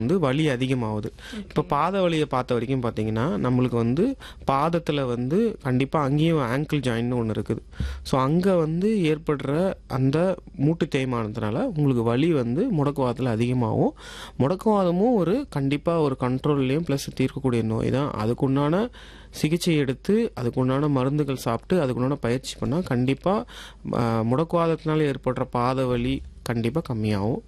வந்து வலி அதிகமாகுது இப்போ பாத வலியை பார்த்த வரைக்கும் பார்த்தீங்கன்னா நம்மளுக்கு வந்து பாதத்தில் வந்து கண்டிப்பாக அங்கேயும் ஆங்கிள் ஜாயின்னு ஒன்று இருக்குது ஸோ அங்கே வந்து ஏற்படுற அந்த மூட்டு தேய்மானத்தினால உங்களுக்கு வலி வந்து முடக்குவாதத்தில் அதிகமாகும் முடக்குவாதமும் ஒரு கண்டிப்பாக ஒரு கண்ட்ரோல்லையும் ப்ளஸ் தீர்க்கக்கூடிய நோய் தான் அதுக்குண்டான சிகிச்சை எடுத்து அதுக்குண்டான மருந்துகள் சாப்பிட்டு அதுக்குண்டான பயிற்சி பண்ணால் கண்டிப்பாக முடக்குவாதத்தினால ஏற்படுற பாத வலி கண்டிப்பாக கம்மியாகும்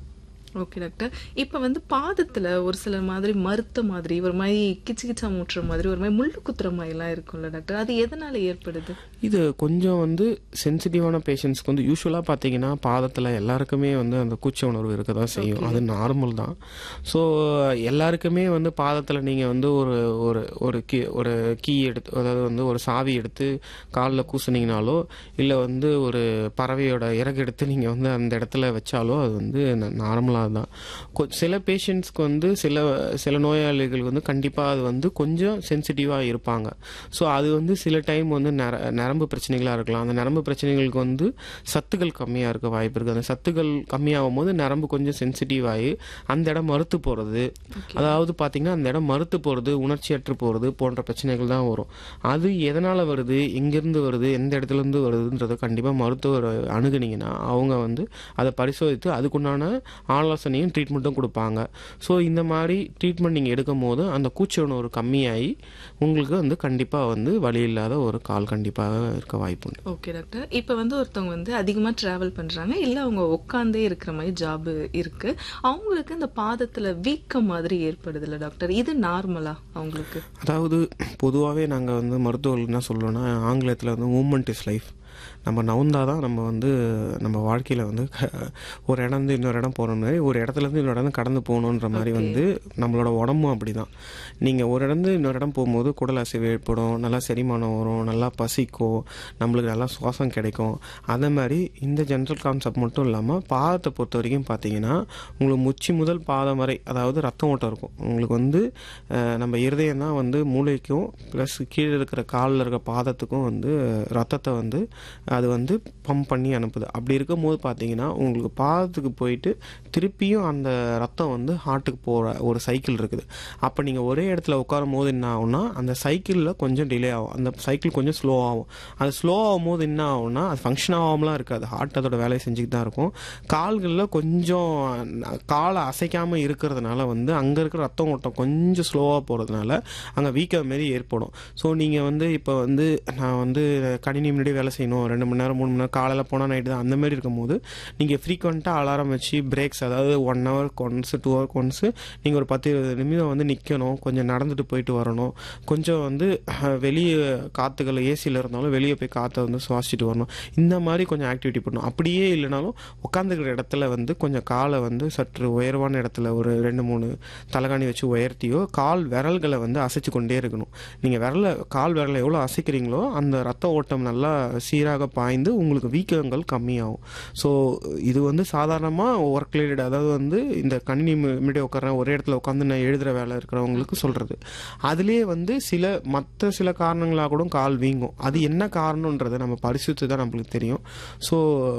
ஓகே டாக்டர் இப்போ வந்து பாதத்துல ஒரு சில மாதிரி மருத்த மாதிரி ஒரு மாதிரி கிச்சு கிச்சா மூட்டுற மாதிரி ஒரு மாதிரி முள்ளு குத்துற மாதிரிலாம் இருக்கும்ல டாக்டர் அது எதனால ஏற்படுது இது கொஞ்சம் வந்து சென்சிட்டிவான பேஷண்ட்ஸ்க்கு வந்து யூஸ்வலாக பார்த்தீங்கன்னா பாதத்தில் எல்லாருக்குமே வந்து அந்த கூச்ச உணர்வு இருக்க தான் செய்யும் அது நார்மல் தான் ஸோ எல்லாருக்குமே வந்து பாதத்தில் நீங்கள் வந்து ஒரு ஒரு ஒரு கீ ஒரு கீ எடுத்து அதாவது வந்து ஒரு சாவி எடுத்து காலில் கூசுனீங்கனாலோ இல்லை வந்து ஒரு பறவையோட இறகு எடுத்து நீங்கள் வந்து அந்த இடத்துல வச்சாலோ அது வந்து நார்மலாக தான் கொ- சில பேஷண்ட்ஸ்க்கு வந்து சில சில நோயாளிகள் வந்து கண்டிப்பாக அது வந்து கொஞ்சம் சென்சிட்டிவாக இருப்பாங்க ஸோ அது வந்து சில டைம் வந்து நர நரம்பு பிரச்சனைகளாக இருக்கலாம் அந்த நரம்பு பிரச்சனைகளுக்கு வந்து சத்துக்கள் கம்மியாக இருக்க வாய்ப்பு இருக்குது அந்த சத்துக்கள் கம்மியாகும் போது நரம்பு கொஞ்சம் சென்சிட்டிவ் ஆகி அந்த இடம் மறுத்து போகிறது அதாவது பார்த்தீங்கன்னா அந்த இடம் மறுத்து போகிறது உணர்ச்சியற்று போகிறது போன்ற பிரச்சனைகள் தான் வரும் அது எதனால் வருது எங்கேருந்து வருது எந்த இடத்துலேருந்து வருதுன்றதை கண்டிப்பாக மருத்துவர் அணுகுனீங்கன்னா அவங்க வந்து அதை பரிசோதித்து அதுக்குண்டான ஆலோசனையும் ட்ரீட்மெண்ட்டும் கொடுப்பாங்க ஸோ இந்த மாதிரி ட்ரீட்மெண்ட் நீங்கள் எடுக்கும் போது அந்த கூச்ச உணர்வு கம்மியாகி உங்களுக்கு வந்து கண்டிப்பாக வந்து வலி இல்லாத ஒரு கால் கண்டிப்பாக இருக்க வாய்ப்பு உண்டு ஓகே டாக்டர் இப்போ வந்து ஒருத்தவங்க வந்து அதிகமாக ட்ராவல் பண்ணுறாங்க இல்லை அவங்க உட்காந்தே இருக்கிற மாதிரி ஜாப் இருக்கு அவங்களுக்கு இந்த பாதத்தில் வீக்கம் மாதிரி ஏற்படுதுல்ல டாக்டர் இது நார்மலா அவங்களுக்கு அதாவது பொதுவாகவே நாங்கள் வந்து மருத்துவர்கள் என்ன சொல்லுவோம்னா ஆங்கிலத்தில் வந்து மூமெண்ட் இஸ் லைஃப் நம்ம நவுந்தா தான் நம்ம வந்து நம்ம வாழ்க்கையில் வந்து க- ஒரு இடம் வந்து இன்னொரு இடம் போகிற மாதிரி ஒரு இடத்துலேருந்து இன்னொரு இடம் கடந்து போகணுன்ற மாதிரி வந்து நம்மளோட உடம்பும் அப்படி தான் நீங்கள் ஒரு இடம் இன்னொரு இடம் போகும்போது குடல் அசைவு ஏற்படும் நல்லா செரிமானம் வரும் நல்லா பசிக்கும் நம்மளுக்கு நல்லா சுவாசம் கிடைக்கும் அதே மாதிரி இந்த ஜென்ரல் கான்செப்ட் மட்டும் இல்லாமல் பாதத்தை பொறுத்த வரைக்கும் பார்த்தீங்கன்னா உங்களுக்கு முச்சி முதல் பாதம் வரை அதாவது ரத்தம் ஓட்டம் இருக்கும் உங்களுக்கு வந்து அஹ், நம்ம இருதயம் தான் வந்து மூளைக்கும் ப்ளஸ் கீழே இருக்கிற காலில் இருக்கிற பாதத்துக்கும் வந்து ரத்தத்தை வந்து அது வந்து பம்ப் பண்ணி அனுப்புது அப்படி இருக்கும்போது பார்த்தீங்கன்னா உங்களுக்கு பாதத்துக்கு போயிட்டு திருப்பியும் அந்த ரத்தம் வந்து ஹார்ட்டுக்கு போகிற ஒரு சைக்கிள் இருக்குது அப்போ நீங்கள் ஒரே இடத்துல உட்காரும் போது என்ன ஆகும்னா அந்த சைக்கிளில் கொஞ்சம் டிலே ஆகும் அந்த சைக்கிள் கொஞ்சம் ஸ்லோ ஆகும் அது ஸ்லோ ஆகும் போது என்ன ஆகும்னா அது ஃபங்க்ஷன் ஆகாமலாம் இருக்காது ஹார்ட் அதோட வேலையை செஞ்சுக்கிட்டு தான் இருக்கும் கால்களில் கொஞ்சம் காலை அசைக்காமல் இருக்கிறதுனால வந்து அங்கே இருக்கிற ரத்தம் ஓட்டம் கொஞ்சம் ஸ்லோவாக போகிறதுனால அங்கே வீக்கம் மாரி ஏற்படும் ஸோ நீங்கள் வந்து இப்போ வந்து நான் வந்து கணினி முன்னாடி வேலை செய்யணும் ரெண்டு மணி நேரம் மூணு மணி நேரம் காலையில் போனால் நைட்டு தான் அந்த மாதிரி இருக்கும்போது நீங்கள் ஃப்ரீக்வெண்ட்டாக அலாரம் வச்சு பிரேக்ஸ் அதாவது one hour once two hour once நீங்கள் ஒரு பத்து இருபது நிமிடம் வந்து நிற்கணும் கொஞ்சம் நடந்துட்டு போயிட்டு வரணும் கொஞ்சம் வந்து அஹ், வெளியே காற்றுகள் ஏசியில் இருந்தாலும் வெளியே போய் காற்றை வந்து சுவாசிச்சுட்டு வரணும் இந்த மாதிரி கொஞ்சம் ஆக்டிவிட்டி பண்ணணும் அப்படியே இல்லைனாலும் உட்காந்துக்கிற இடத்துல வந்து கொஞ்சம் காலை வந்து சற்று உயர்வான இடத்துல ஒரு ரெண்டு மூணு தலகாணி வச்சு உயர்த்தியோ கால் விரல்களை வந்து அசைச்சு கொண்டே இருக்கணும் நீங்கள் விரலை கால் விரலை எவ்வளோ அசைக்கிறீங்களோ அந்த ரத்த ஓட்டம் நல்லா சீராக பாய்ந்து உங்களுக்கு வீக்கங்கள் கம்மியாகும் ஸோ இது வந்து சாதாரணமாக ஒர்க் ரிலேட்டட் அதாவது வந்து இந்த கணினி மு- முன்னாடி உட்காரேன் ஒரே இடத்துல உட்காந்து நான் எழுதுகிற வேலை இருக்கிறவங்களுக்கு சொல்கிறது அதுலேயே வந்து சில மற்ற சில காரணங்களாக கூட கால் வீங்கும் அது என்ன காரணன்றதை நம்ம பரிசுத்து தான் நம்மளுக்கு தெரியும் ஸோ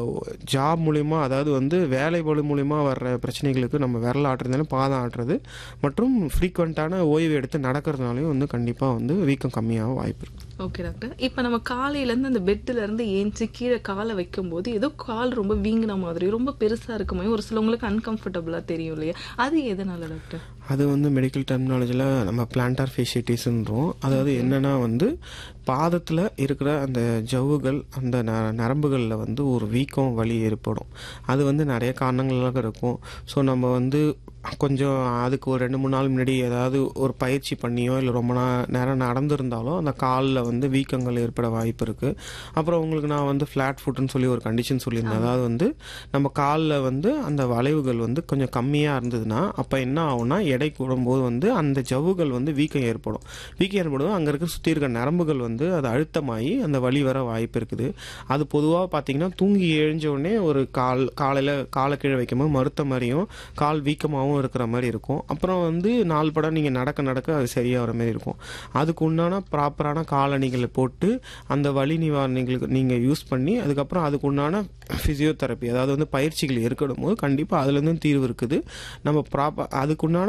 ஜாப் மூலிமா அதாவது வந்து வேலை பளு மூலிமா வர்ற பிரச்சனைகளுக்கு நம்ம விரல் ஆட்டுறதுனால பாதம் ஆட்டுறது மற்றும் ஃப்ரீக்வெண்ட்டான ஓய்வு எடுத்து நடக்கிறதுனாலையும் வந்து கண்டிப்பாக வந்து வீக்கம் கம்மியாக வாய்ப்பு இருக்குது ஓகே டாக்டர் இப்போ நம்ம காலையில இருந்து அந்த பெட்ல இருந்து ஏஞ்சி கீழே காலை வைக்கும்போது ஏதோ கால் ரொம்ப வீங்கின மாதிரி ரொம்ப பெருசா இருக்க மாதிரி ஒரு சிலவங்களுக்கு அன்கம்ஃபர்டபுளா தெரியும் இல்லையா அது எதனால டாக்டர் அது வந்து மெடிக்கல் டெர்மினாலஜியில் நம்ம பிளான்டார் ஃபேஷிட்டிஸ்ன்றோம் அதாவது என்னன்னா வந்து பாதத்தில் இருக்கிற அந்த ஜவ்வுகள் அந்த ந நரம்புகளில் வந்து ஒரு வீக்கம் வலி ஏற்படும் அது வந்து நிறைய காரணங்களாக இருக்கும் ஸோ நம்ம வந்து கொஞ்சம் அதுக்கு ஒரு ரெண்டு மூணு நாள் முன்னாடி ஏதாவது ஒரு பயிற்சி பண்ணியோ இல்லை ரொம்ப நா- நேரம் நடந்திருந்தாலோ அந்த காலில் வந்து வீக்கங்கள் ஏற்பட வாய்ப்பு இருக்குது அப்புறம் உங்களுக்கு நான் வந்து ஃப்ளாட் ஃபுட்னு சொல்லி ஒரு கண்டிஷன் சொல்லியிருந்தேன் அதாவது வந்து நம்ம காலில் வந்து அந்த வளைவுகள் வந்து கொஞ்சம் கம்மியாக இருந்ததுன்னா அப்போ என்ன ஆகும்னா எடை கூடும்போது வந்து அந்த ஜவ்வுகள் வந்து வீக்கம் ஏற்படும் வீக்கம் ஏற்படும் அங்கே இருக்க சுற்றி இருக்க நரம்புகள் வந்து அது அழுத்தமாகி அந்த வலி வர வாய்ப்பு இருக்குது அது பொதுவாக பார்த்தீங்கன்னா தூங்கி எழுஞ்ச உடனே ஒரு கால் காலையில் காலை கீழே வைக்கும்போது மறுத்த மாதிரியும் கால் வீக்கமாகவும் இருக்கிற மாதிரி இருக்கும் அப்புறம் வந்து நாள் படம் நீங்கள் நடக்க நடக்க அது சரியாகிற மாதிரி இருக்கும் அதுக்கு உண்டான ப்ராப்பரான காலை நிவாரணிகளை போட்டு அந்த வலி நிவாரணிகளுக்கு நீங்கள் யூஸ் பண்ணி அதுக்கப்புறம் அதுக்குண்டான ஃபிசியோதெரப்பி அதாவது வந்து பயிற்சிகள் ஏற்படும் போது கண்டிப்பாக அதுலேருந்து தீர்வு இருக்குது நம்ம ப்ராப்பர் அதுக்குண்டான